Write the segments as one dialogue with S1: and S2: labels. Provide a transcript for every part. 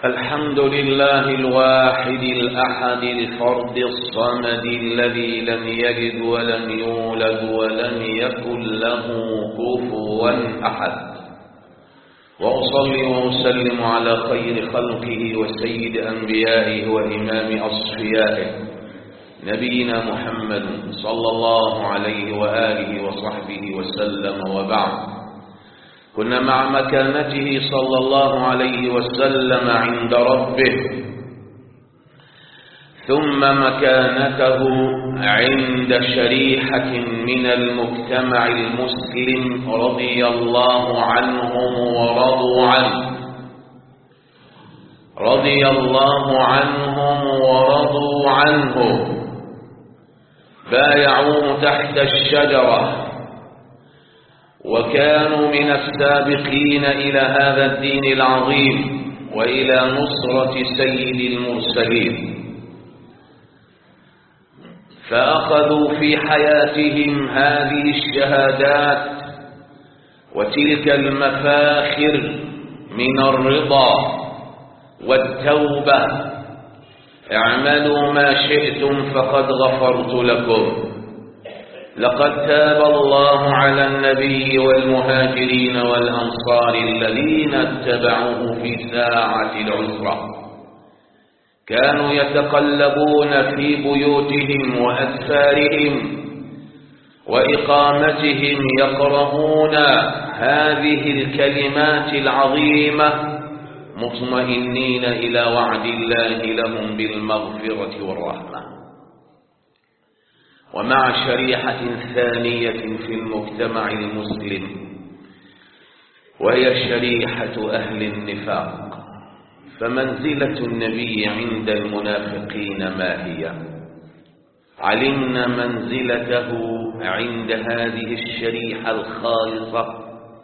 S1: الحمد لله الواحد الأحد الفرد الصمد الذي لم يلد ولم يولد ولم يكن له كفوا أحد وأصلي وأسلم على خير خلقه وسيد أنبيائه وإمام أصفيائه نبينا محمد صلى الله عليه وآله وصحبه وسلم وبعد كنا مع مكانته صلى الله عليه وسلم عند ربه ثم مكانته عند شريحة من المجتمع المسلم رضي الله عنهم ورضوا عنه رضي الله عنهم ورضوا عنه بايعوه تحت الشجرة وكانوا من السابقين إلى هذا الدين العظيم وإلى نصرة سيد المرسلين فأخذوا في حياتهم هذه الشهادات وتلك المفاخر من الرضا والتوبة اعملوا ما شئتم فقد غفرت لكم لقد تاب الله على النبي والمهاجرين والأنصار الذين اتبعوه في ساعة العسرة كانوا يتقلبون في بيوتهم وأسفارهم وإقامتهم يقرؤون هذه الكلمات العظيمة مطمئنين إلى وعد الله لهم بالمغفرة والرحمة ومع شريحة ثانية في المجتمع المسلم وهي شريحة أهل النفاق فمنزلة النبي عند المنافقين ما هي علمنا منزلته عند هذه الشريحة الخالصة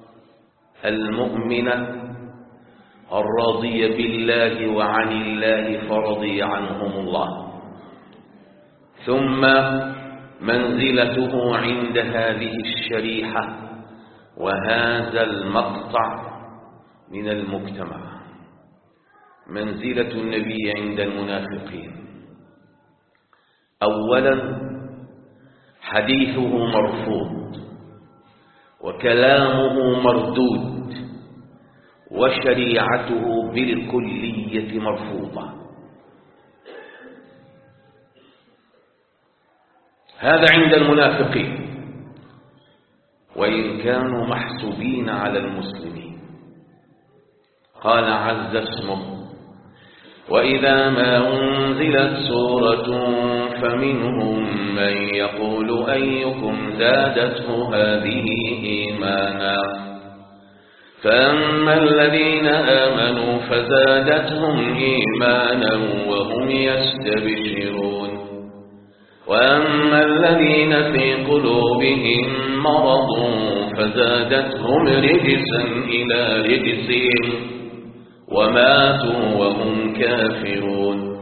S1: المؤمنة الراضية بالله وعن الله فرضي عنهم الله ثم منزلته عند هذه الشريحة وهذا المقطع من المجتمع منزلة النبي عند المنافقين أولا حديثه مرفوض وكلامه مردود وشريعته بالكلية مرفوضة هذا عند المنافقين وإن كانوا محسوبين على المسلمين قال عز اسمه وإذا ما أنزلت سورة فمنهم من يقول أيكم زادته هذه إيمانا فأما الذين آمنوا فزادتهم إيمانا وهم يستبشرون وأما الذين في قلوبهم مرض فزادتهم رجسا إلى رجسهم وماتوا وهم كافرون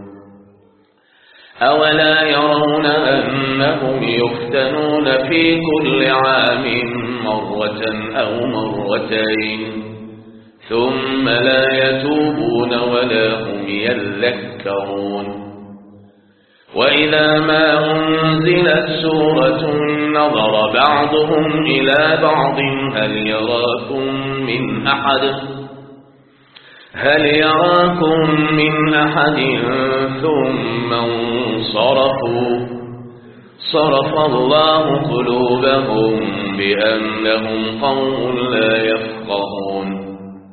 S1: أولا يرون أنهم يفتنون في كل عام مرة أو مرتين ثم لا يتوبون ولا هم يذكرون وإذا ما أنزلت سورة نظر بعضهم إلى بعض هل يراكم من أحد هل يراكم من أحد ثم انصرفوا صرف الله قلوبهم بأنهم قوم لا يفقهون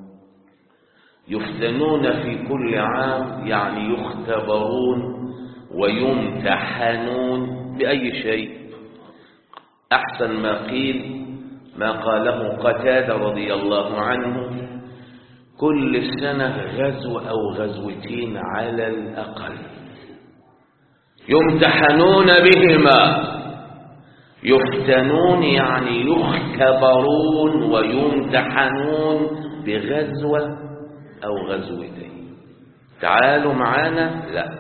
S1: يفتنون في كل عام يعني يختبرون ويمتحنون بأي شيء أحسن ما قيل ما قاله قتادة رضي الله عنه كل سنة غزو أو غزوتين على الأقل يمتحنون بهما يفتنون يعني يختبرون ويمتحنون بغزوة أو غزوتين تعالوا معانا لا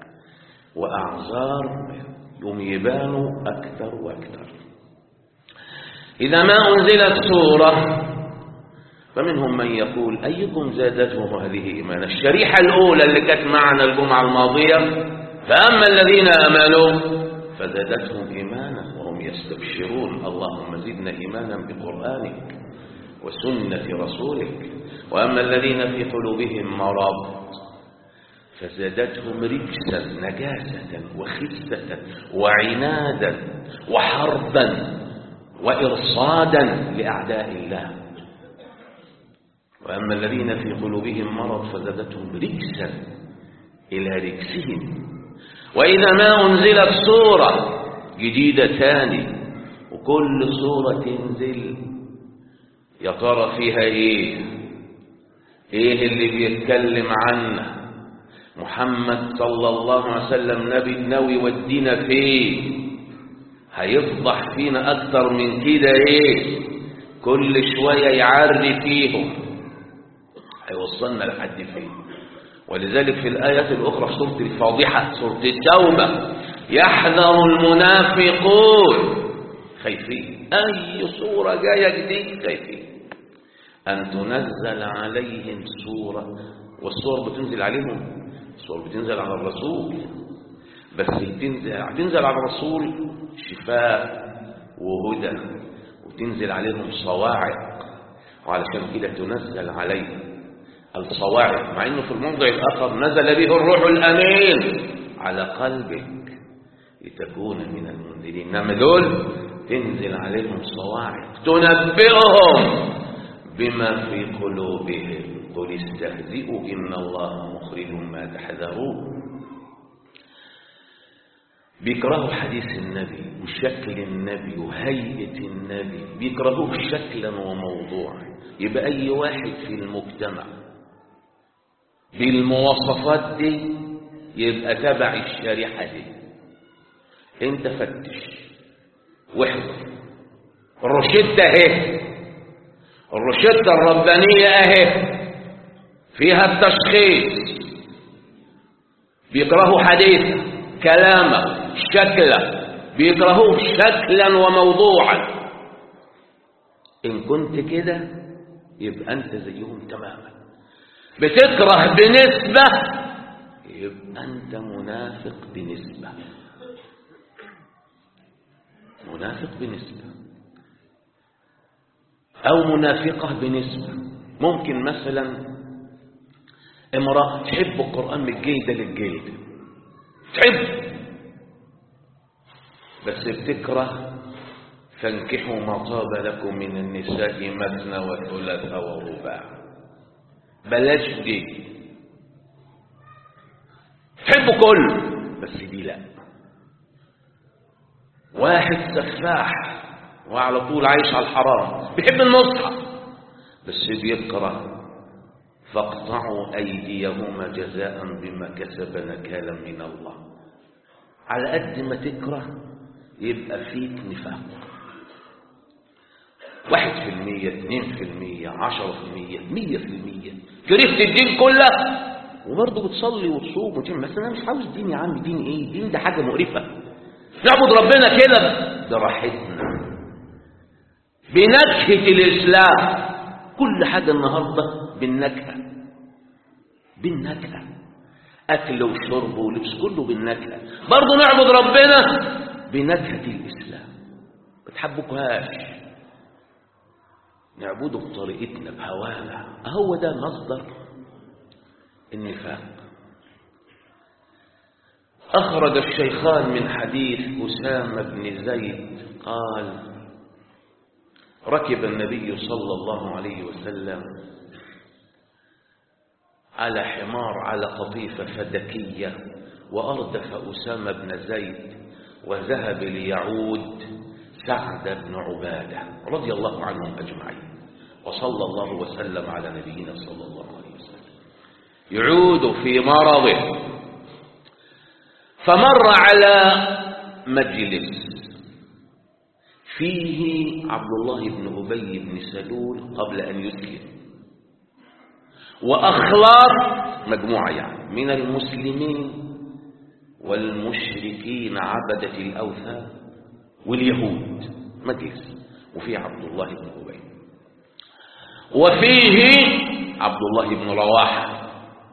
S1: وأعذار يوم يبانوا أكثر وأكثر إذا ما أنزلت سورة فمنهم من يقول أيكم زادته هذه إيمانا الشريحة الأولى اللي كانت معنا الجمعة الماضية فأما الذين آمنوا فزادتهم إيمانا وهم يستبشرون اللهم زدنا إيمانا بقرآنك وسنة رسولك وأما الذين في قلوبهم مرض فزادتهم رجسا نجاسة وخسة وعنادا وحربا وإرصادا لأعداء الله وأما الذين في قلوبهم مرض فزادتهم رجسا إلى رجسهم وإذا ما أنزلت سورة جديدة ثاني وكل سورة تنزل يا ترى فيها إيه إيه اللي بيتكلم عنه محمد صلى الله عليه وسلم نبي ناوي ودينا فيه هيفضح فينا أكتر من كده إيه كل شوية يعري فيهم هيوصلنا لحد فين ولذلك في الآيات الأخرى سورة الفاضحة سورة التوبة يحذر المنافقون خايفين أي سورة جاية جديد خايفين أن تنزل عليهم سورة والسور بتنزل عليهم السور بتنزل على الرسول بس بتنزل, بتنزل على الرسول شفاء وهدى وتنزل عليهم صواعق وعلشان كده تنزل عليهم الصواعق مع انه في الموضع الاخر نزل به الروح الامين على قلبك لتكون من المنذرين انما دول تنزل عليهم صواعق تنبئهم بما في قلوبهم قل استهزئوا ان الله مخرج ما تحذرون بيكرهوا حديث النبي وشكل النبي وهيئة النبي بيكرهوه شكلا وموضوعا يبقى أي واحد في المجتمع بالمواصفات دي يبقى تبع الشريحة دي انت فتش واحذر الروشتة اهي الروشتة الربانية اهي فيها التشخيص بيكرهوا حديثا كلامه شكله بيكرهوه شكلا وموضوعا ان كنت كده يبقى انت زيهم تماما بتكره بنسبة يبقى أنت منافق بنسبة منافق بنسبة أو منافقة بنسبة ممكن مثلا امرأة تحب القرآن من الجلدة للجلدة تحب بس بتكره فانكحوا ما طاب لكم من النساء مثنى وثلاث ورباع بلاش دي تحبه كله بس دي لا واحد سفاح وعلى طول عايش على الحرام بيحب المصحف بس بيكره فاقطعوا أيديهما جزاء بما كسب نكالا من الله على قد ما تكره يبقى فيك نفاق واحد في المية اثنين في المية عشرة في المية مية في المية كرهت الدين كله وبرضه بتصلي وتصوم وتعمل بس انا مش عاوز دين يا عم دين ايه دين ده حاجة مقرفة نعبد ربنا كده براحتنا بنكهة الإسلام كل حاجة النهاردة بالنكهة بالنكهة أكل وشرب ولبس كله بالنكهة برضه نعبد ربنا بنكهة الإسلام ما تحبكوهاش نعبده بطريقتنا بهوانا هو ده مصدر النفاق أخرج الشيخان من حديث أسامة بن زيد قال ركب النبي صلى الله عليه وسلم على حمار على قطيفة فدكية وأردف أسامة بن زيد وذهب ليعود سعد بن عبادة رضي الله عنهم أجمعين وصلى الله وسلم على نبينا صلى الله عليه وسلم يعود في مرضه فمر على مجلس فيه عبد الله بن أبي بن سلول قبل أن يسلم وأخلاط مجموعة يعني من المسلمين والمشركين عبدة الأوثان واليهود مجلس وفي عبد الله بن أبي وفيه عبد الله بن رواحة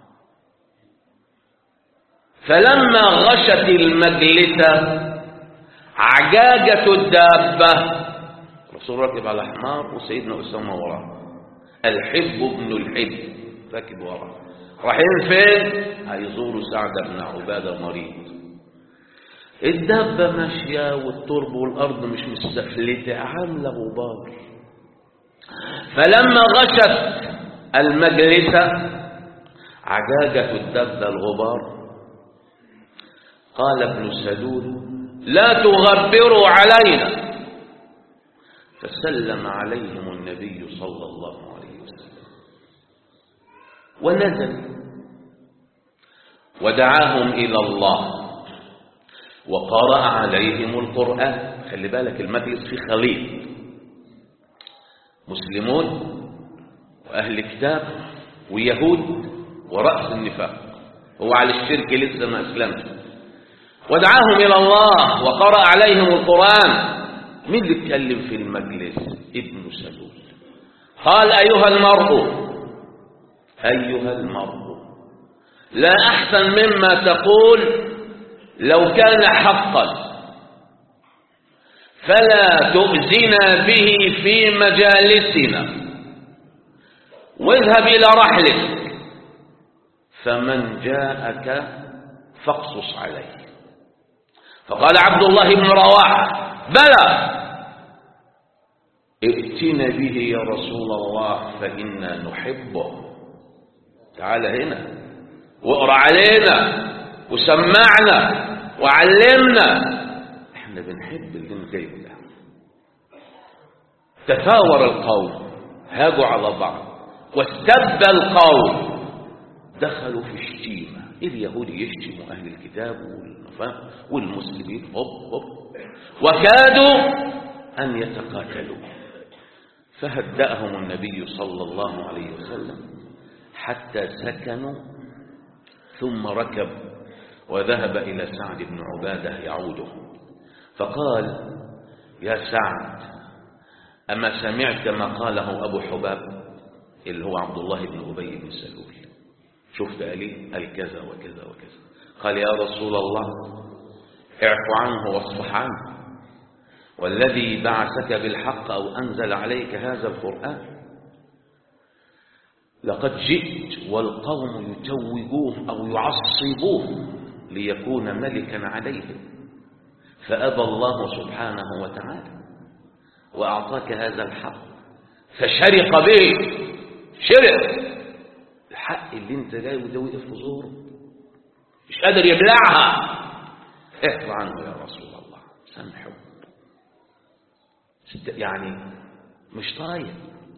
S1: فلما غشت المجلس عجاجة الدابة الرسول راكب على حمار وسيدنا أسامة وراه الحب ابن الحب راكب وراه رايحين فين هيزوروا سعد بن عبادة مريض الدابة ماشية والترب والأرض مش مستفلتة عاملة غبار فلما غشت المجلس عجاجة الدابة الغبار قال ابن سلول لا تغبروا علينا فسلم عليهم النبي صلى الله عليه وسلم ونزل ودعاهم إلى الله وقرأ عليهم القرآن خلي بالك المجلس فيه خليط مسلمون وأهل كتاب ويهود ورأس النفاق هو على الشرك لسه ما أسلمش ودعاهم إلى الله وقرأ عليهم القرآن مين اللي اتكلم في المجلس ابن سلول قال أيها المرء أيها المرء لا أحسن مما تقول لو كان حقا فلا تؤذنا به في مجالسنا واذهب إلى رحلك فمن جاءك فاقصص عليه فقال عبد الله بن رواحة بلى ائتنا به يا رسول الله فإنا نحبه تعال هنا واقرأ علينا وسمعنا وعلمنا احنا بنحب اللي انت جايبه ده تثاور القوم هاجوا على بعض واستب القوم دخلوا في الشتيمة اليهود يشتموا أهل الكتاب والمسلمين هب هب وكادوا أن يتقاتلوا فهدأهم النبي صلى الله عليه وسلم حتى سكنوا ثم ركب وذهب إلى سعد بن عبادة يعوده فقال يا سعد أما سمعت ما قاله أبو حباب اللي هو عبد الله بن أبي بن سلول شفت قال قال كذا وكذا وكذا قال يا رسول الله اعف عنه واصفح عنه والذي بعثك بالحق أو أنزل عليك هذا القرآن لقد جئت والقوم يتوجوه أو يعصبوه ليكون ملكا عليهم فأبى الله سبحانه وتعالى وأعطاك هذا الحق فشرق به شرق الحق اللي انت جاي وده وقف في زوره مش قادر يبلعها اعفو عنه يا رسول الله سامحه يعني مش طايق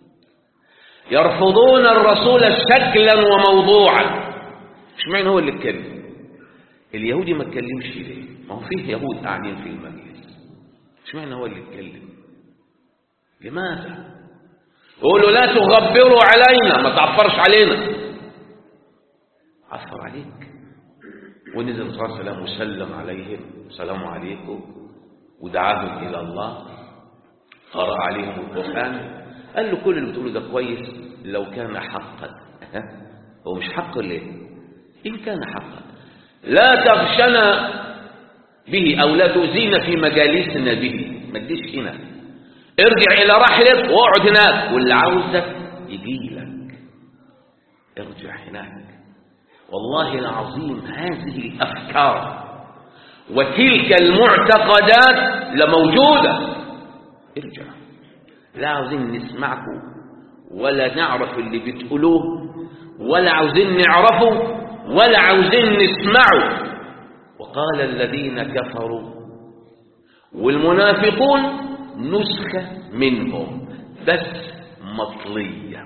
S1: يرفضون الرسول شكلا وموضوعا مش معنى هو اللي اتكلم اليهودي ما اتكلمش ليه ما هو فيه يهود قاعدين في المجلس مش معنى هو اللي اتكلم لماذا قولوا لا تغبروا علينا ما تعفرش علينا عفر عليك ونزل صلى الله عليه وسلم وسلم عليهم السلام عليكم ودعاهم إلى الله قرأ عليهم القرآن قال له كل اللي بتقوله ده كويس لو كان حقا هو مش حق ليه إن كان حقا لا تغشنا به أو لا تؤذينا في مجالسنا به ما تجيش هنا ارجع إلى رحلك واقعد هناك واللي عاوزك يجي لك ارجع هناك والله العظيم هذه الأفكار وتلك المعتقدات لموجودة ارجع لا عاوزين نسمعكم ولا نعرف اللي بتقولوه ولا عاوزين نعرفه ولا عاوزين نسمعه وقال الذين كفروا والمنافقون نسخة منهم بس مطلية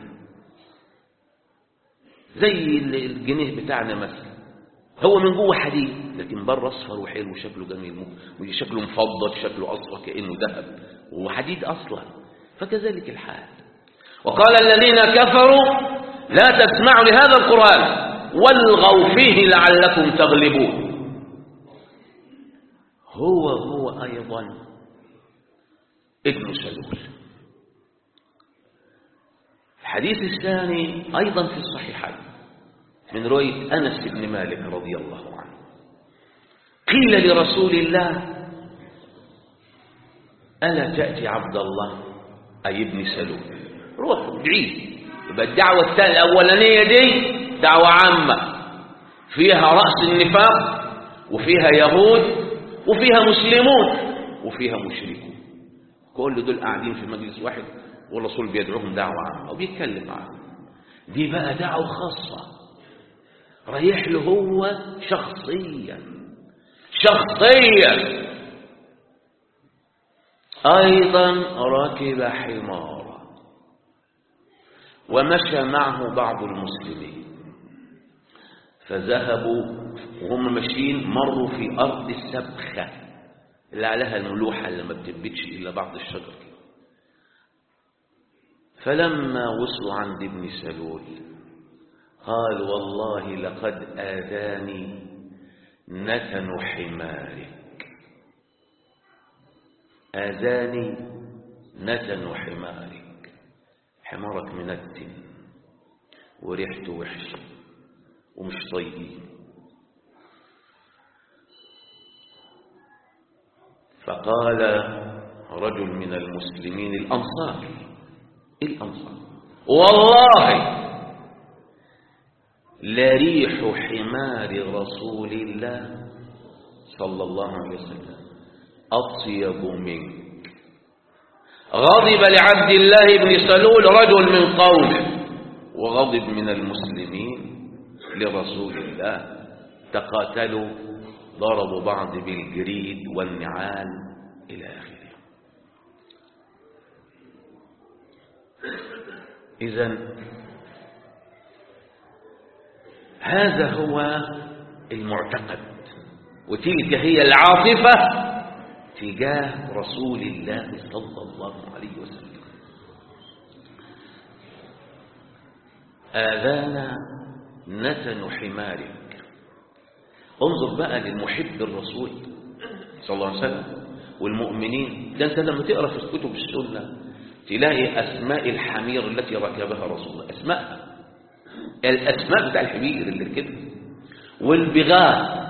S1: زي الجنيه بتاعنا مثلا هو من جوه حديد لكن بره اصفر وحلو وشكله جميل وشكله مفضل شكله اصفر كانه ذهب وهو حديد اصلا فكذلك الحال وقال الذين كفروا لا تسمعوا لهذا القرآن والغوا فيه لعلكم تغلبون هو هو أيضا ابن سلول الحديث الثاني أيضا في الصحيحين من رواية أنس بن مالك رضي الله عنه قيل لرسول الله ألا تأتي عبد الله أي ابن سلول روح بعيد يبقى الدعوة الثانية الأولانية دي دعوة عامة فيها رأس النفاق وفيها يهود وفيها مسلمون وفيها مشركون كل دول قاعدين في مجلس واحد والرسول بيدعوهم دعوة عامة وبيتكلم معاهم دي بقى دعوة خاصة رايح له هو شخصيا شخصيا أيضا ركب حمارا ومشى معه بعض المسلمين فذهبوا وهم ماشيين مروا في أرض السبخة اللي عليها الملوحة اللي ما بتنبتش إلا بعض الشجر فلما وصلوا عند ابن سلول قال والله لقد آذاني نتن حمارك آذاني نتن حمارك حمارك منتن وريحته وحشة ومش طيبين فقال رجل من المسلمين الأنصار الأنصار والله لريح حمار رسول الله صلى الله عليه وسلم أطيب منك غضب لعبد الله بن سلول رجل من قومه وغضب من المسلمين لرسول الله تقاتلوا ضربوا بعض بالجريد والنعال إلى آخره إذا هذا هو المعتقد وتلك هي العاطفة تجاه رسول الله صلى الله عليه وسلم آذانا نتن حمارك انظر بقى للمحب الرسول صلى الله عليه وسلم والمؤمنين ده انت لما تقرا في كتب السنه تلاقي اسماء الحمير التي ركبها رسول الله اسماء الاسماء بتاع الحمير اللي ركبها والبغاء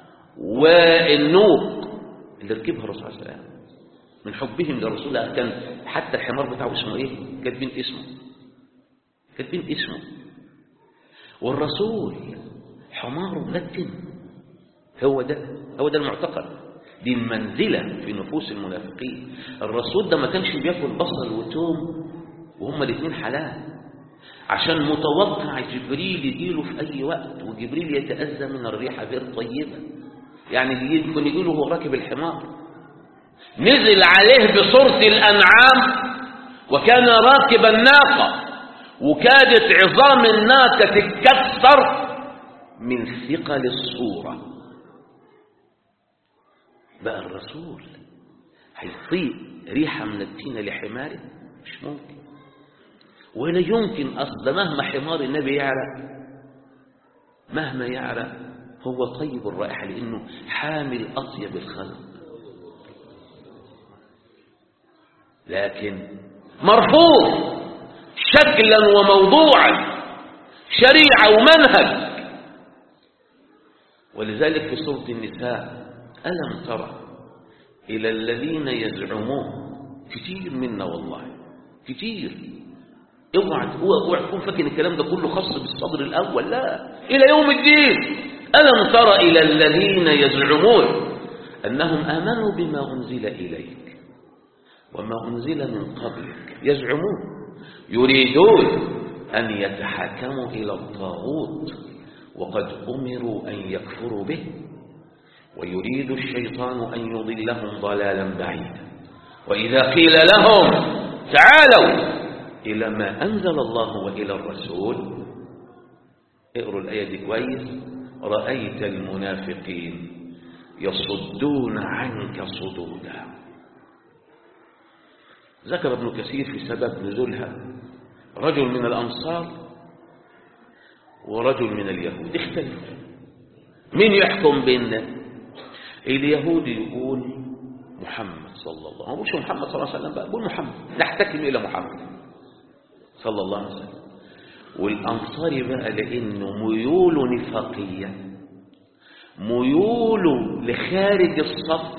S1: والنوق اللي ركبها الرسول صلى الله عليه وسلم من حبهم لرسول الله كان حتى الحمار بتاعه اسمه ايه كاتبين اسمه كاتبين اسمه والرسول حماره ملتن هو ده هو ده المعتقد دي المنزلة في نفوس المنافقين الرسول ده ما كانش بياكل بصل وتوم وهما الاثنين حلال عشان متوقع جبريل يجيله في أي وقت وجبريل يتأذى من الريحة غير طيبة يعني يمكن يجيله وهو راكب الحمار نزل عليه بصورة الأنعام وكان راكب الناقة وكادت عظام الناقة تتكسر من ثقل الصورة بقى الرسول هيطيق ريحة من التين لحماره مش ممكن ولا يمكن أصلا مهما حمار النبي يعرف مهما يعرف هو طيب الرائحة لأنه حامل أطيب الخلق لكن مرفوض شكلا وموضوعا شريعة ومنهج ولذلك في سورة النساء ألم ترى إلى الذين يزعمون كتير منا والله كتير اوعى اوعى تكون فاكر الكلام ده كله خاص بالصدر الأول لا إلى يوم الدين ألم ترى إلى الذين يزعمون أنهم آمنوا بما أنزل إليك وما أنزل من قبلك يزعمون يريدون أن يتحكموا إلى الطاغوت وقد أمروا أن يكفروا به ويريد الشيطان أن يضلهم ضلالا بعيدا وإذا قيل لهم تعالوا إلى ما أنزل الله وإلى الرسول اقروا الآية دي كويس رأيت المنافقين يصدون عنك صدودا ذكر ابن كثير في سبب نزولها رجل من الأنصار ورجل من اليهود اختلف مين يحكم بيننا اليهودي يقول محمد صلى الله عليه وسلم محمد صلى الله عليه وسلم بقى يقول محمد نحتكم إلى محمد صلى الله عليه وسلم والأنصاري بقى لأنه ميول نفاقية ميول لخارج الصف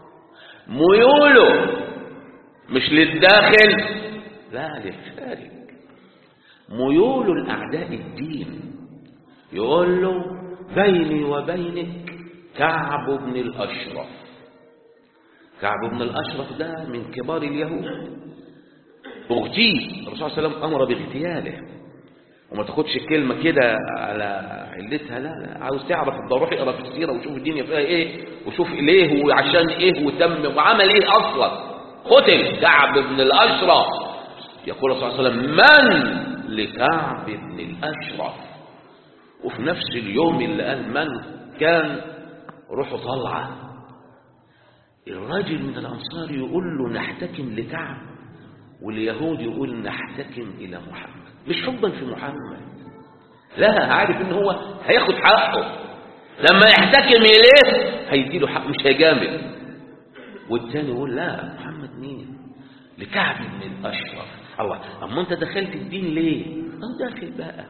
S1: ميول مش للداخل لا للخارج ميول الأعداء الدين يقول له بيني وبينك كعب بن الأشرف كعب بن الأشرف ده من كبار اليهود اغتيل الرسول صلى الله عليه وسلم أمر باغتياله وما تاخدش الكلمة كده على علتها لا لا عاوز تعرف روح اقرا في السيرة وشوف الدنيا فيها ايه وشوف ليه وعشان ايه وتم وعمل ايه اصلا قتل كعب بن الاشرف يقول صلى الله عليه وسلم من لكعب بن الاشرف وفي نفس اليوم اللي قال من كان روحه طالعه الراجل من الانصار يقول له نحتكم لكعب واليهود يقول نحتكم الى محمد مش حبا في محمد لا عارف ان هو هياخد حقه لما يحتكم اليه هيديله حق مش هيجامل والتاني يقول لا محمد مين لكعب بن الاشرف الله اما انت دخلت الدين ليه اه داخل بقى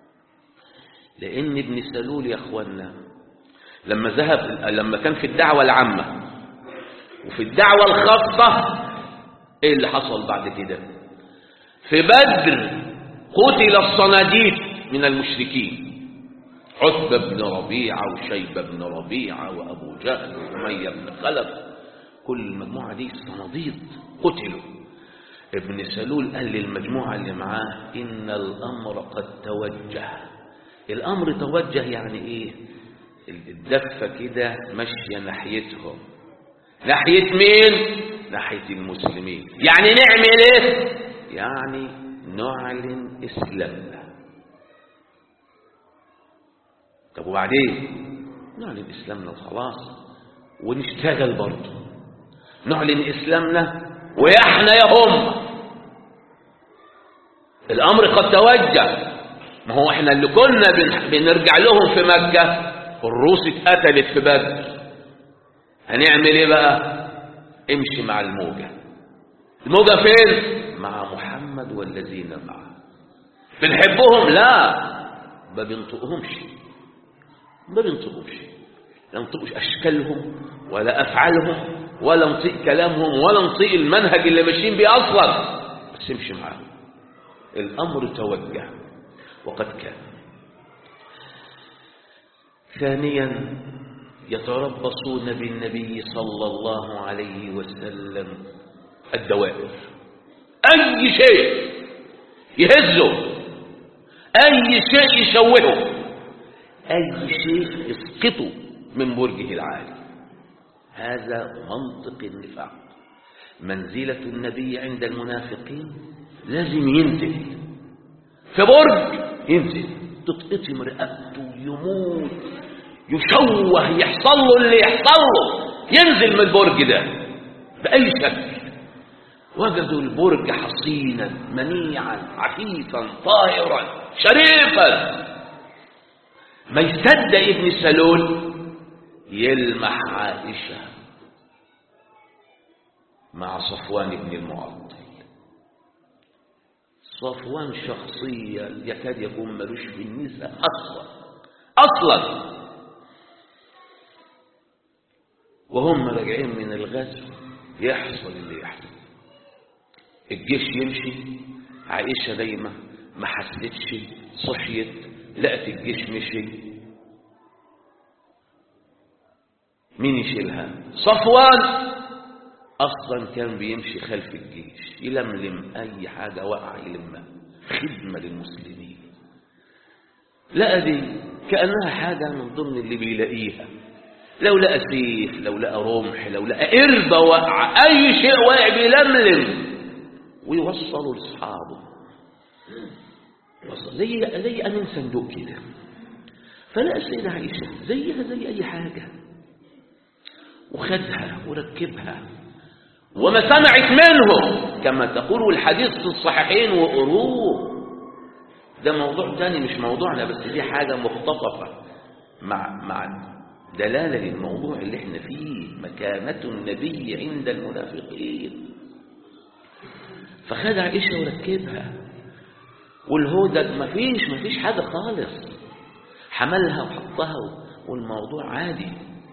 S1: لان ابن سلول يا اخوانا لما ذهب لما كان في الدعوه العامه وفي الدعوه الخاصه ايه اللي حصل بعد كده في بدر قتل الصناديد من المشركين عتبة بن ربيعة وشيبة بن ربيعة وأبو جهل وأمية بن خلف كل المجموعة دي الصناديد قتلوا ابن سلول قال للمجموعة اللي معاه إن الأمر قد توجه الأمر توجه يعني إيه الدفة كده ماشية ناحيتهم ناحية مين ناحية المسلمين يعني نعمل إيه يعني نعلن إسلامنا طب وبعدين نعلن إسلامنا وخلاص ونشتغل برضه نعلن إسلامنا وإحنا يا هم الأمر قد توجه ما هو إحنا اللي كنا بن... بنرجع لهم في مكة الروس اتقتلت في بدر هنعمل إيه بقى امشي مع الموجة الموجة فين مع محمد والذين معه بنحبهم لا ما بنطقهمش ما بنطقهمش لا نطقش أشكالهم ولا أفعالهم ولا نطيق كلامهم ولا نطيق المنهج اللي ماشيين بيه أصلا بس امشي معاهم الأمر توجه وقد كان ثانيا يتربصون بالنبي صلى الله عليه وسلم الدوائر أي شيء يهزه أي شيء يشوهه أي شيء يسقطه من برجه العالي هذا منطق النفاق منزلة النبي عند المنافقين لازم ينزل في برج ينزل تتقطم رقبته يموت يشوه يحصل له اللي يحصل له ينزل من البرج ده بأي شكل وجدوا البرج حصينا منيعا عفيفا طاهرا شريفا ما يصدق ابن سلول يلمح عائشة مع صفوان بن المعطل صفوان شخصية يكاد يكون ملوش في النساء أصلا أصلا وهم راجعين من الغزو يحصل اللي يحصل الجيش يمشي عائشة دايما ما حسيتش صحيت لقت الجيش مشي مين يشيلها صفوان اصلا كان بيمشي خلف الجيش يلملم اي حاجه وقع يلمها خدمه للمسلمين لقى دي كانها حاجه من ضمن اللي بيلاقيها لو لقى سيف لو لقى رمح لو لقى قربه وقع اي شيء واقع بيلملم ويوصلوا لاصحابه زي زي امين صندوق كده فلقى السيده عائشه زيها زي اي حاجه وخدها وركبها وما سمعت منه كما تقول الحديث في الصحيحين وقروه ده موضوع تاني مش موضوعنا بس دي حاجة مختطفة مع مع دلالة للموضوع اللي احنا فيه مكانة النبي عند المنافقين فخد عائشة وركبها والهودج مفيش مفيش حاجة خالص حملها وحطها والموضوع عادي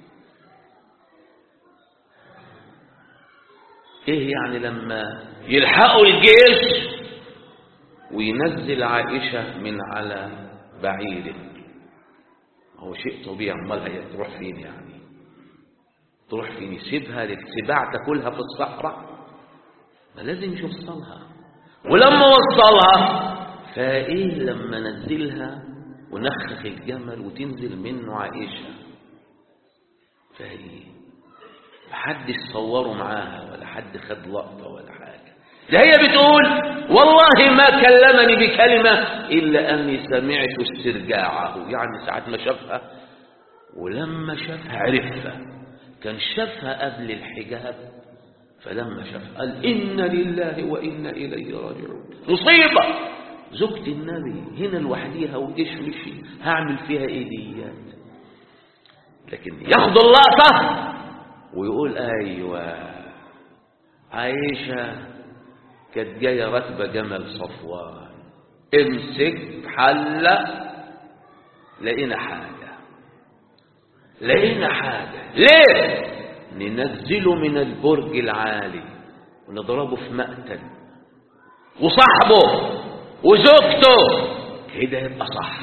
S1: ايه يعني لما يلحقوا الجيش وينزل عائشة من على بعيره هو شيء طبيعي امال هي تروح فين يعني تروح فين يسيبها للسباع تاكلها في الصحراء ما لازم يوصلها ولما وصلها فايه لما نزلها ونخخ الجمل وتنزل منه عائشة فايه محدش صوره معاها ولا حد خد لقطة ولا حاجة ده هي بتقول والله ما كلمني بكلمة إلا أني سمعت استرجاعه يعني ساعة ما شافها ولما شافها عرفها كان شافها قبل الحجاب فلما شافها قال إن لله وإنا إليه راجعون مصيبة زوجة النبي هنا لوحديها وإيش مشي هعمل فيها إيه ديات لكن ياخد اللقطة ويقول أيوة عايشة كانت جاية راكبة جمل صفوان امسك حلة لقينا حاجة لقينا حاجة ليه ننزله من البرج العالي ونضربه في مقتل وصاحبه وزوجته كده يبقى صح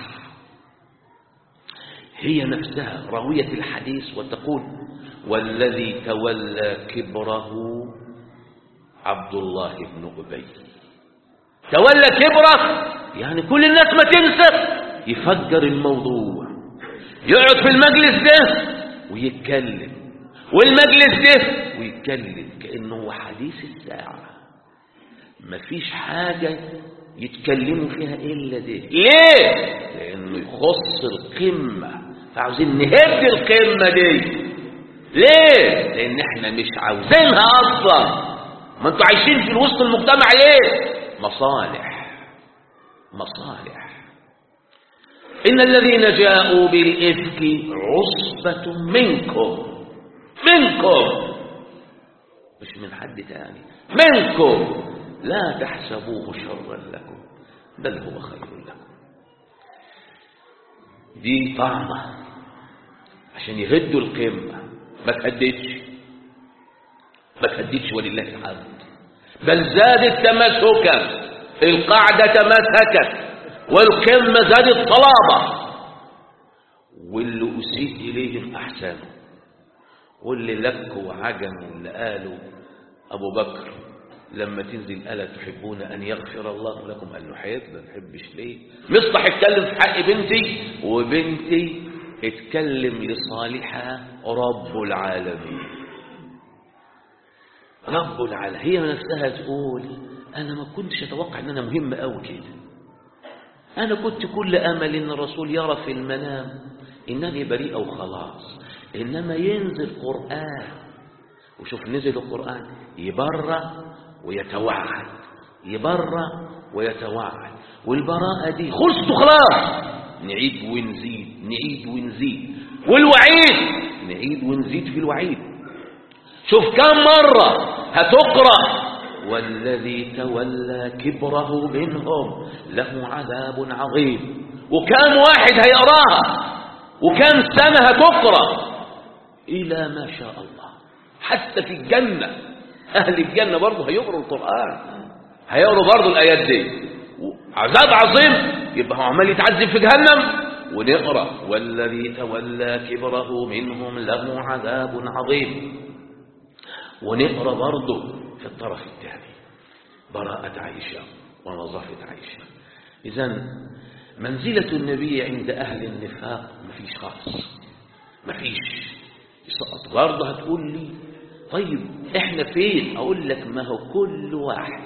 S1: هي نفسها راوية الحديث وتقول والذي تولى كبره عبد الله بن أبي تولى كبره يعني كل الناس ما تنسى يفجر الموضوع يقعد في المجلس ده ويتكلم والمجلس ده ويتكلم كأنه هو حديث الساعة مفيش حاجة يتكلموا فيها إلا دي ليه؟ لأنه يخص القمة فعاوزين نهد القمة دي ليه؟ لأن احنا مش عاوزينها أصلا ما انتوا عايشين في وسط المجتمع ليه؟ مصالح مصالح إن الذين جاءوا بالإفك عصبة منكم منكم مش من حد تاني منكم لا تحسبوه شرا لكم بل هو خير لكم دي طعمة عشان يهدوا القمة ما تهددش ما تهددش ولله الحمد بل زادت تمسكا القاعدة تمسكت والقمة زادت طلابة واللي أسيء إليهم أحسنوا واللي لكوا وعجموا واللي قالوا أبو بكر لما تنزل ألا تحبون أن يغفر الله لكم قال له حيث ما نحبش ليه مصطح اتكلم في حق بنتي وبنتي اتكلم لصالحها رب العالمين رب العالمين هي نفسها تقول أنا ما كنتش أتوقع أن أنا مهم أوي كده أنا كنت كل أمل أن الرسول يرى في المنام إنني بريئة وخلاص إنما ينزل قرآن وشوف نزل القرآن يبرأ ويتوعد يبرأ ويتوعد والبراءة دي خلصت خلاص نعيد ونزيد نعيد ونزيد والوعيد نعيد ونزيد في الوعيد شوف كم مرة هتقرأ والذي تولى كبره منهم له عذاب عظيم وكم واحد هيقراها وكم سنة هتقرأ إلى ما شاء الله حتى في الجنة أهل الجنة برضه هيقروا القرآن هيقروا برضه الآيات دي عذاب عظيم يبقى هو عمال يتعذب في جهنم ونقرأ والذي تولى كبره منهم له عذاب عظيم ونقرأ برضه في الطرف الثاني براءة عائشة ونظافة عائشة إذا منزلة النبي عند أهل النفاق مفيش خالص مفيش يسقط برضه هتقول لي طيب احنا فين اقول لك ما هو كل واحد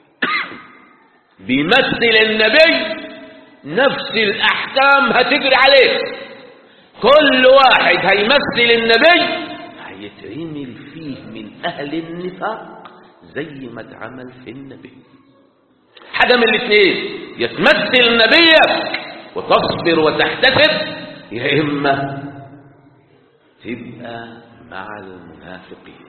S1: بيمثل النبي نفس الاحكام هتجري عليه كل واحد هيمثل النبي هيتعمل فيه من اهل النفاق زي ما اتعمل في النبي حاجه من الاثنين يتمثل نبيك وتصبر وتحتسب يا اما تبقى مع المنافقين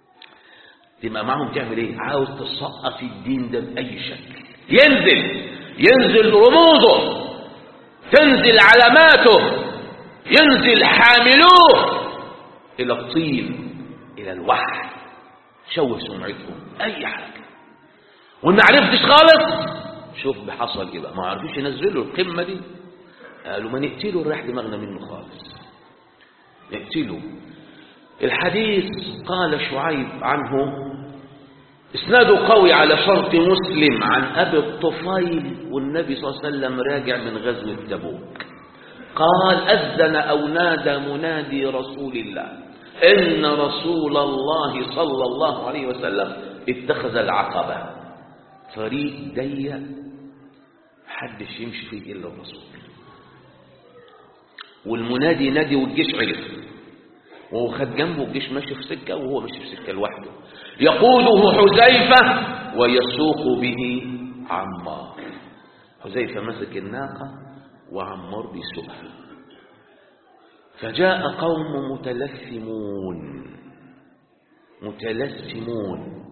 S1: تبقى معهم تعمل ايه عاوز تسقط الدين ده باي شكل ينزل ينزل رموزه تنزل علاماته ينزل حاملوه إلى الطين إلى الوحي شوه سمعتهم أي حاجة وإن عرفتش خالص شوف بحصل إيه بقى ما عرفوش ينزلوا القمة دي قالوا ما نقتله نريح دماغنا منه خالص نقتله الحديث قال شعيب عنه اسناده قوي على شرط مسلم عن ابي الطفيل والنبي صلى الله عليه وسلم راجع من غزوه تبوك قال اذن او نادى منادي رسول الله ان رسول الله صلى الله عليه وسلم اتخذ العقبه طريق ضيق محدش يمشي فيه الا الرسول والمنادي نادي والجيش عرف وهو خد جنبه الجيش ماشي في سكه وهو ماشي في سكه لوحده يقوده حذيفه ويسوق به عمار حذيفه مسك الناقه وعمار بيسوقها فجاء قوم متلثمون متلثمون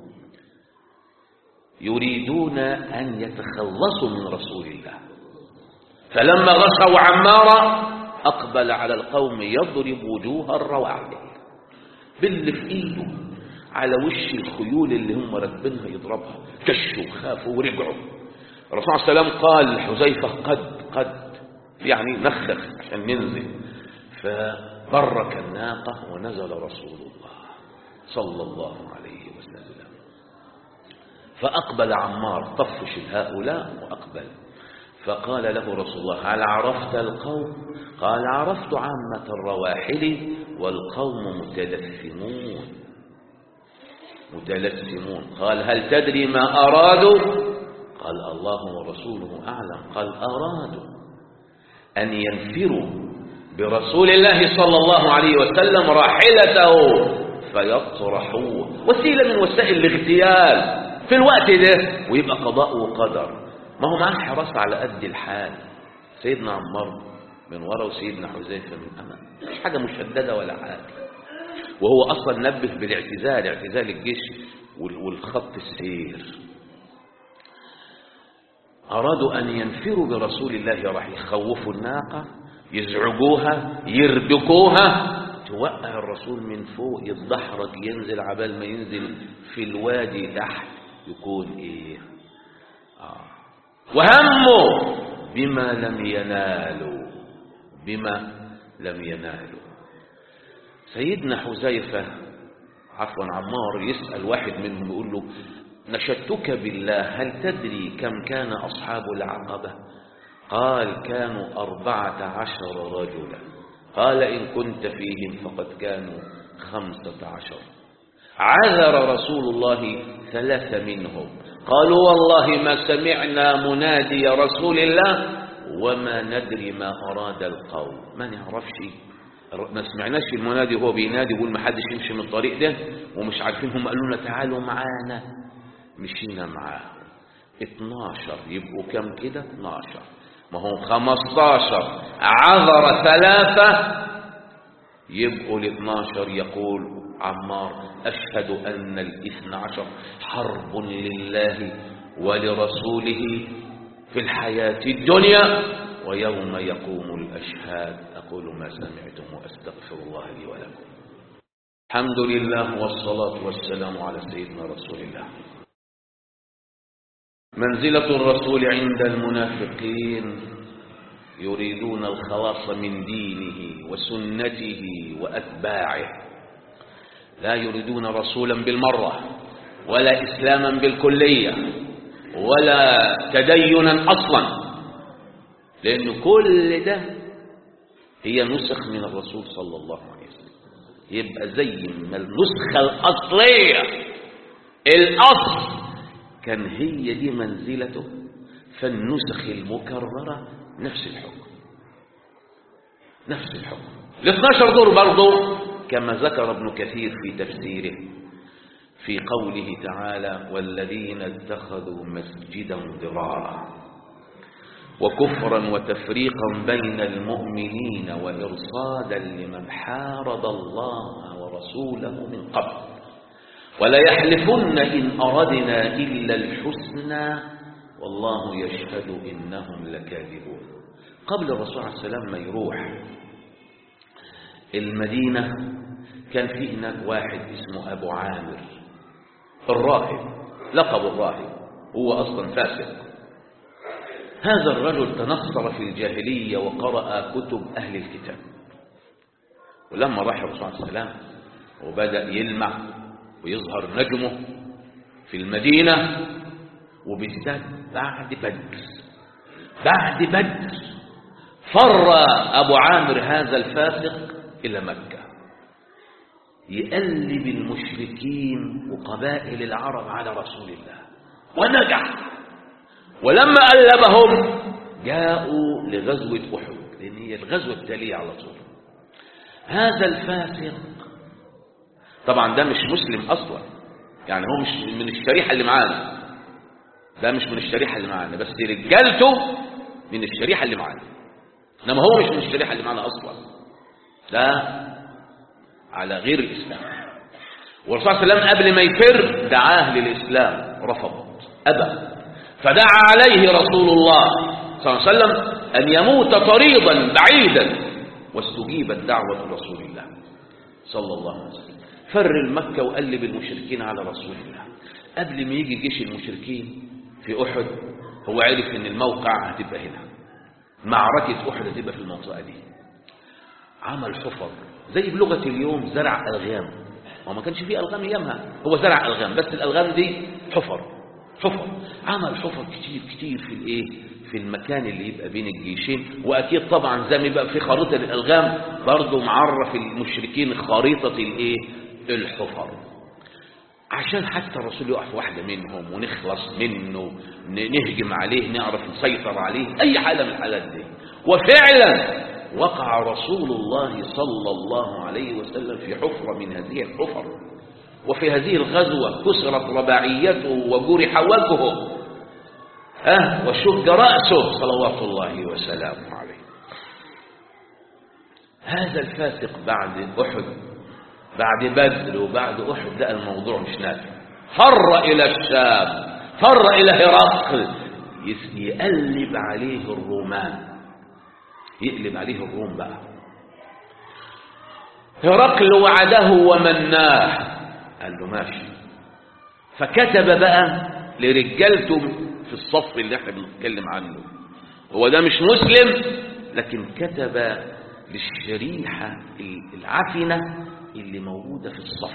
S1: يريدون ان يتخلصوا من رسول الله فلما غشوا عمارا أقبل على القوم يضرب وجوه الرواحل باللي في إيده على وش الخيول اللي هم راكبينها يضربها كشوا خافوا ورجعوا الرسول صلى الله عليه وسلم قال لحذيفة قد قد يعني نخخ عشان ننزل فبرك الناقة ونزل رسول الله صلى الله عليه وسلم فأقبل عمار طفش هؤلاء وأقبل فقال له رسول الله هل عرفت القوم قال عرفت عامة الرواحل والقوم متلثمون متلثمون قال هل تدري ما أرادوا قال الله ورسوله أعلم قال أرادوا أن ينفروا برسول الله صلى الله عليه وسلم راحلته فيطرحوه وسيلة من وسائل الاغتيال في الوقت ده ويبقى قضاء وقدر ما هو معاه حراسة على قد الحال سيدنا عمار من ورا وسيدنا حذيفة من أمام مش حاجة مشددة ولا حاجة وهو أصلا نبه بالاعتزال اعتزال الجيش والخط السير أرادوا أن ينفروا برسول الله راح يخوفوا الناقة يزعجوها يردكوها توقع الرسول من فوق يتدحرج ينزل عبال ما ينزل في الوادي تحت يكون ايه آه. وهموا بما لم ينالوا بما لم ينالوا سيدنا حذيفة عفوا عمار يسأل واحد منهم يقول له نشدتك بالله هل تدري كم كان أصحاب العقبة قال كانوا أربعة عشر رجلا قال إن كنت فيهم فقد كانوا خمسة عشر عذر رسول الله ثلاثة منهم قالوا والله ما سمعنا منادي رسول الله وما ندري ما أراد القوم ما نعرفش ما سمعناش المنادي وهو بينادي يقول ما حدش يمشي من الطريق ده ومش عارفين هم قالوا لنا تعالوا معانا مشينا معاهم 12 يبقوا كم كده 12 ما هو 15 عذر ثلاثة يبقوا ال 12 يقول عمار أشهد أن الاثنى عشر حرب لله ولرسوله في الحياة الدنيا ويوم يقوم الأشهاد أقول ما سمعتم وأستغفر الله لي ولكم الحمد لله والصلاة والسلام على سيدنا رسول الله منزلة الرسول عند المنافقين يريدون الخلاص من دينه وسنته وأتباعه لا يريدون رسولا بالمرة ولا إسلاما بالكلية ولا تدينا أصلا لأن كل ده هي نسخ من الرسول صلى الله عليه وسلم يبقى زي ما النسخة الأصلية الأصل كان هي دي منزلته فالنسخ المكررة نفس الحكم نفس الحكم ال 12 دور برضه كما ذكر ابن كثير في تفسيره في قوله تعالى والذين اتخذوا مسجدا ضرارا وكفرا وتفريقا بين المؤمنين وإرصادا لمن حارب الله ورسوله من قبل ولا يحلفن إن أردنا إلا الحسنى والله يشهد إنهم لكاذبون قبل الرسول عليه السلام ما يروح المدينة كان في هناك واحد اسمه أبو عامر الراهب لقب الراهب هو أصلا فاسق هذا الرجل تنصر في الجاهلية وقرأ كتب أهل الكتاب ولما راح الرسول عليه السلام وبدأ يلمع ويظهر نجمه في المدينة وبالذات بعد بدر بعد بدر فر أبو عامر هذا الفاسق إلى مكة يقلب المشركين وقبائل العرب على رسول الله ونجح ولما قلبهم جاءوا لغزوة أحد لأن هي الغزوة التالية على طول هذا الفاسق طبعا ده مش مسلم أصلا يعني هو مش من الشريحة اللي معانا ده مش من الشريحة اللي معانا بس رجالته من الشريحة اللي معانا إنما هو مش من الشريحة اللي معانا أصلا ده على غير الإسلام والرسول صلى الله عليه وسلم قبل ما يفر دعاه للإسلام رفض أبى فدعا عليه رسول الله صلى الله عليه وسلم أن يموت طريضا بعيدا واستجيبت دعوة رسول الله صلى الله عليه وسلم فر المكة وقلب المشركين على رسول الله قبل ما يجي جيش المشركين في أحد هو عرف أن الموقع هتبقى هنا معركة أحد هتبقى في المنطقة دي عمل حفر زي بلغة اليوم زرع ألغام وما كانش فيه ألغام أيامها هو زرع ألغام بس الألغام دي حفر حفر عمل حفر كتير كتير في الايه في المكان اللي يبقى بين الجيشين واكيد طبعا زي ما يبقى في خريطه الالغام برضه معرف المشركين خريطه الايه الحفر عشان حتى الرسول يقع في واحده منهم ونخلص منه نهجم عليه نعرف نسيطر عليه اي حاله من الحالات دي وفعلا وقع رسول الله صلى الله عليه وسلم في حفره من هذه الحفر وفي هذه الغزوة كسرت رباعيته وجرح وجهه أه وشج رأسه صلوات الله وسلامه عليه هذا الفاسق بعد أحد بعد بدر وبعد أحد لقى الموضوع مش نافع فر إلى الشام فر إلى هرقل يقلب عليه الرومان يقلب عليه الروم بقى هرقل وعده ومناه قال له ماشي فكتب بقى لرجالته في الصف اللي احنا بنتكلم عنه هو ده مش مسلم لكن كتب للشريحة العفنة اللي موجودة في الصف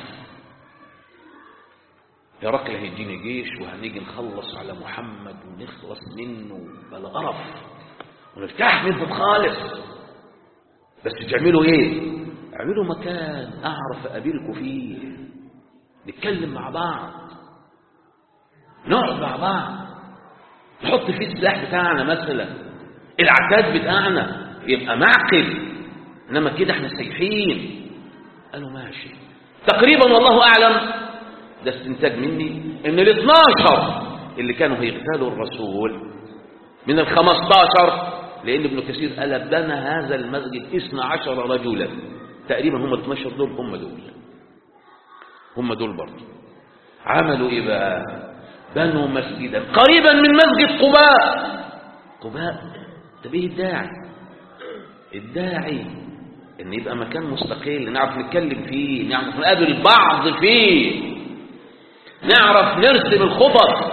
S1: هرقل هيديني جيش وهنيجي نخلص على محمد ونخلص منه بلا قرف ونرتاح منهم خالص بس تعملوا ايه اعملوا مكان اعرف اقابلكم فيه نتكلم مع بعض نقعد مع بعض نحط فيه السلاح بتاعنا مثلا العتاد بتاعنا يبقى معقل انما كده احنا سايحين قالوا ماشي تقريبا والله اعلم ده استنتاج مني ان ال 12 اللي كانوا هيغتالوا الرسول من ال 15 لان ابن كثير قال بنى هذا المسجد 12 رجلا تقريبا هم ال 12 دول هم دول هم دول برضه عملوا ايه بقى بنوا مسجدا قريبا من مسجد قباء قباء طب ايه الداعي الداعي ان يبقى مكان مستقل نعرف نتكلم فيه نعرف نقابل بعض فيه نعرف نرسم الخطط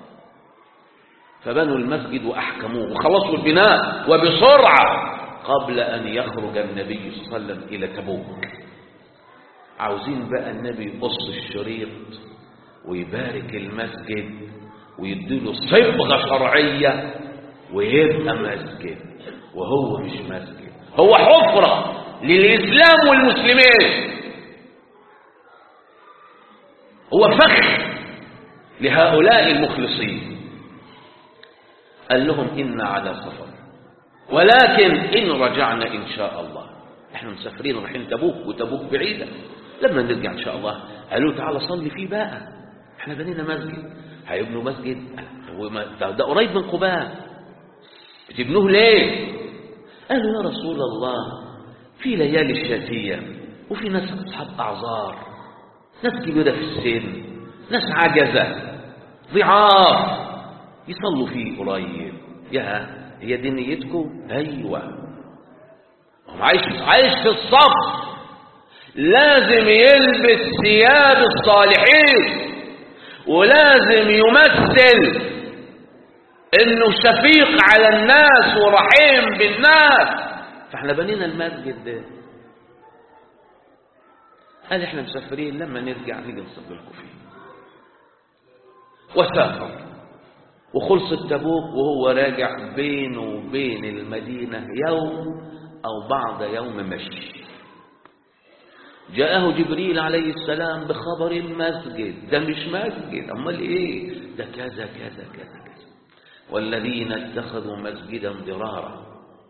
S1: فبنوا المسجد واحكموه وخلصوا البناء وبسرعه قبل ان يخرج النبي صلى الله عليه وسلم الى تبوك عاوزين بقى النبي يقص الشريط ويبارك المسجد ويديله صبغة شرعية ويبقى مسجد وهو مش مسجد هو حفرة للإسلام والمسلمين هو فخ لهؤلاء المخلصين قال لهم إن على سفر ولكن إن رجعنا إن شاء الله احنا مسافرين رايحين تبوك وتبوك بعيدة لما نرجع إن شاء الله قالوا تعالى صلي فيه بقى احنا بنينا مسجد هيبنوا مسجد هو ما ده, ده قريب من قباء بتبنوه ليه قالوا يا رسول الله في ليالي الشتية وفي ناس أصحاب أعذار ناس كبيرة في السن ناس عجزة ضعاف يصلوا فيه قريب يا هي دي نيتكم ايوه هو عايش عايش في الصف لازم يلبس ثياب الصالحين ولازم يمثل انه شفيق على الناس ورحيم بالناس فاحنا بنينا المسجد ده قال احنا مسافرين لما نرجع نيجي نصب لكم فيه وسافر وخلص تبوك وهو راجع بينه وبين المدينة يوم أو بعض يوم مشي جاءه جبريل عليه السلام بخبر المسجد ده مش مسجد أمال إيه ده كذا كذا كذا كذا والذين اتخذوا مسجدا ضرارا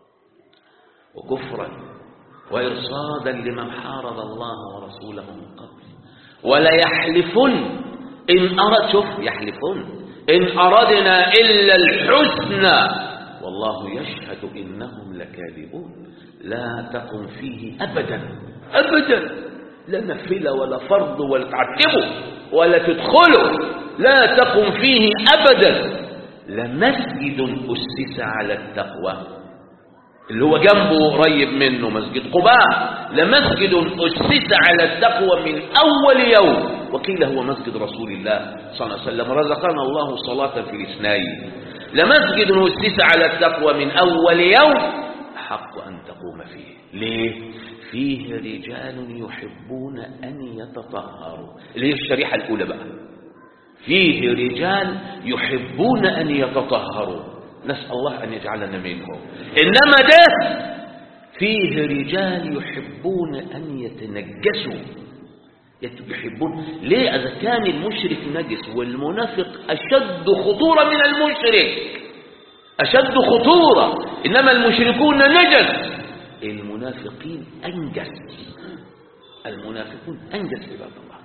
S1: وكفرا وإرصادا لمن حارب الله ورسوله من قبل ولا يحلفن إن أرد شوف يحلفن إن أردنا إلا الحسنى والله يشهد إنهم لكاذبون لا تقم فيه أبدا أبدا لا نفل ولا فرض ولا تعتبوا ولا تدخلوا لا تقم فيه أبدا لمسجد أسس على التقوى اللي هو جنبه قريب منه مسجد قباء لمسجد أسس على التقوى من أول يوم وقيل هو مسجد رسول الله صلى الله عليه وسلم رزقنا الله صلاة في الاثنين لمسجد أسس على التقوى من أول يوم حق أن تقوم فيه ليه؟ فيه رجال يحبون أن يتطهروا اللي هي الشريحة الأولى بقى فيه رجال يحبون أن يتطهروا نسأل الله أن يجعلنا منهم إنما ده فيه رجال يحبون أن يتنجسوا يحبون ليه إذا كان المشرك نجس والمنافق أشد خطورة من المشرك أشد خطورة إنما المشركون نجس المنافقين أنجس المنافقون أنجس عباد الله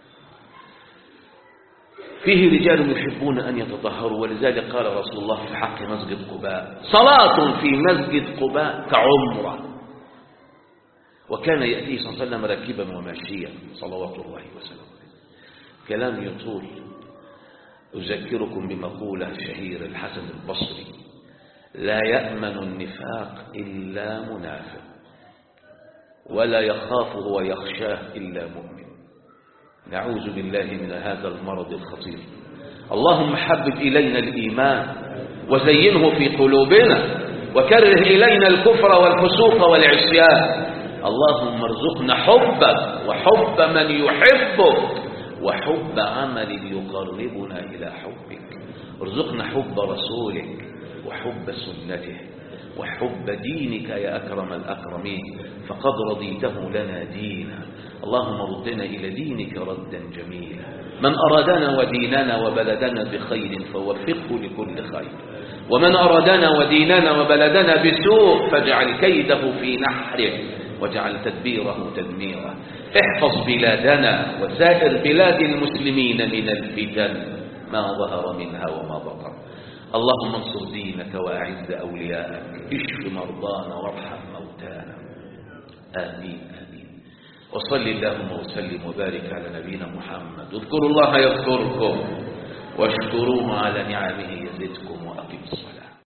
S1: فيه رجال يحبون أن يتطهروا ولذلك قال رسول الله في حق مسجد قباء صلاة في مسجد قباء كعمرة وكان يأتيه صلى الله عليه وسلم راكبا وماشيا صلوات الله وسلامه كلام يطول أذكركم بمقولة شهير الحسن البصري لا يأمن النفاق إلا منافق ولا يخافه ويخشاه إلا مؤمن نعوذ بالله من هذا المرض الخطير اللهم حبب إلينا الإيمان وزينه في قلوبنا وكره إلينا الكفر والفسوق والعصيان اللهم ارزقنا حبك وحب من يحبك وحب عمل يقربنا إلى حبك ارزقنا حب رسولك وحب سنته وحب دينك يا أكرم الأكرمين فقد رضيته لنا دينا اللهم ردنا إلى دينك ردا جميلا من أرادنا وديننا وبلدنا بخير فوفقه لكل خير ومن أرادنا وديننا وبلدنا بسوء فاجعل كيده في نحره واجعل تدبيره تدميرا احفظ بلادنا وسائر بلاد المسلمين من الفتن ما ظهر منها وما بطن اللهم انصر دينك وأعز أولياءك اشف مرضانا وارحم موتانا آمين آمين وصل اللهم وسلم وبارك على نبينا محمد اذكروا الله يذكركم واشكروه على نعمه يزدكم وأقم الصلاة